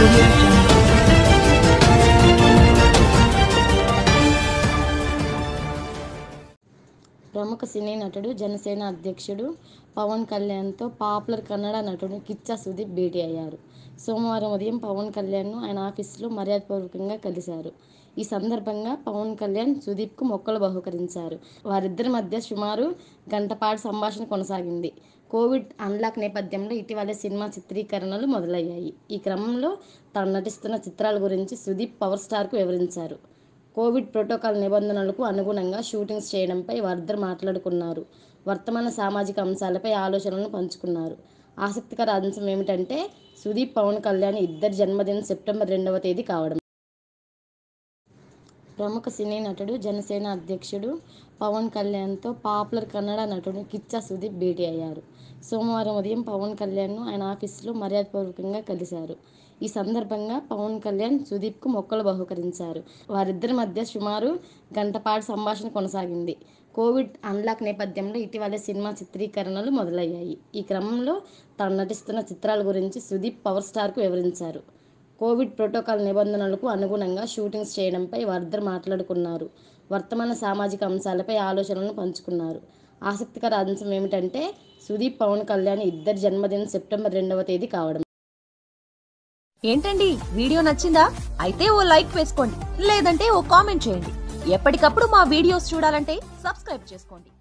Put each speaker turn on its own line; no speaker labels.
audio jungle.
ప్రముఖ సినీ నటుడు జనసేన అధ్యక్షుడు పవన్ కళ్యాణ్తో పాపులర్ కన్నడ నటుడు కిచ్చా సుదీప్ భేటీ అయ్యారు సోమవారం ఉదయం పవన్ కళ్యాణ్ను ఆయన ఆఫీసులో మర్యాదపూర్వకంగా కలిశారు ఈ సందర్భంగా పవన్ కళ్యాణ్ సుదీప్కు మొక్కలు బహుకరించారు వారిద్దరి మధ్య సుమారు గంటపాటు సంభాషణ కొనసాగింది కోవిడ్ అన్లాక్ నేపథ్యంలో ఇటీవలే సినిమా చిత్రీకరణలు మొదలయ్యాయి ఈ క్రమంలో తాను నటిస్తున్న చిత్రాల గురించి సుదీప్ పవర్ స్టార్కు వివరించారు కోవిడ్ ప్రోటోకాల్ నిబంధనలకు అనుగుణంగా షూటింగ్స్ చేయడంపై వారిద్దరు మాట్లాడుకున్నారు వర్తమాన సామాజిక అంశాలపై ఆలోచనలను పంచుకున్నారు ఆసక్తికర అంశం ఏమిటంటే సుదీప్ పవన్ కళ్యాణ్ ఇద్దరి జన్మదినం సెప్టెంబర్ రెండవ తేదీ కావడం ప్రముఖ సినీ నటుడు జనసేన అధ్యక్షుడు పవన్ కళ్యాణ్తో పాపులర్ కన్నడ నటుడు కిచ్చా సుదీప్ భేటీ అయ్యారు సోమవారం ఉదయం పవన్ కళ్యాణ్ను ఆయన ఆఫీసులో మర్యాదపూర్వకంగా కలిశారు ఈ సందర్భంగా పవన్ కళ్యాణ్ సుదీప్కు మొక్కలు బహుకరించారు వారిద్దరి మధ్య సుమారు గంటపాటు సంభాషణ కొనసాగింది కోవిడ్ అన్లాక్ నేపథ్యంలో ఇటీవలే సినిమా చిత్రీకరణలు మొదలయ్యాయి ఈ క్రమంలో తాను నటిస్తున్న చిత్రాల గురించి సుదీప్ పవర్ స్టార్కు వివరించారు కోవిడ్ ప్రోటోకాల్ నిబంధనలకు అనుగుణంగా షూటింగ్స్ చేయడంపై వారిద్దరు మాట్లాడుకున్నారు వర్తమాన సామాజిక అంశాలపై ఆలోచనలను పంచుకున్నారు ఆసక్తికర అంశం ఏమిటంటే సుదీప్ పవన్ కళ్యాణ్ ఇద్దరి జన్మదినం సెప్టెంబర్ రెండవ తేదీ కావడం
ఏంటండి వీడియో నచ్చిందా అయితే ఓ లైక్ వేసుకోండి లేదంటే ఓ కామెంట్ చేయండి ఎప్పటికప్పుడు మా వీడియోస్ చూడాలంటే సబ్స్క్రైబ్ చేసుకోండి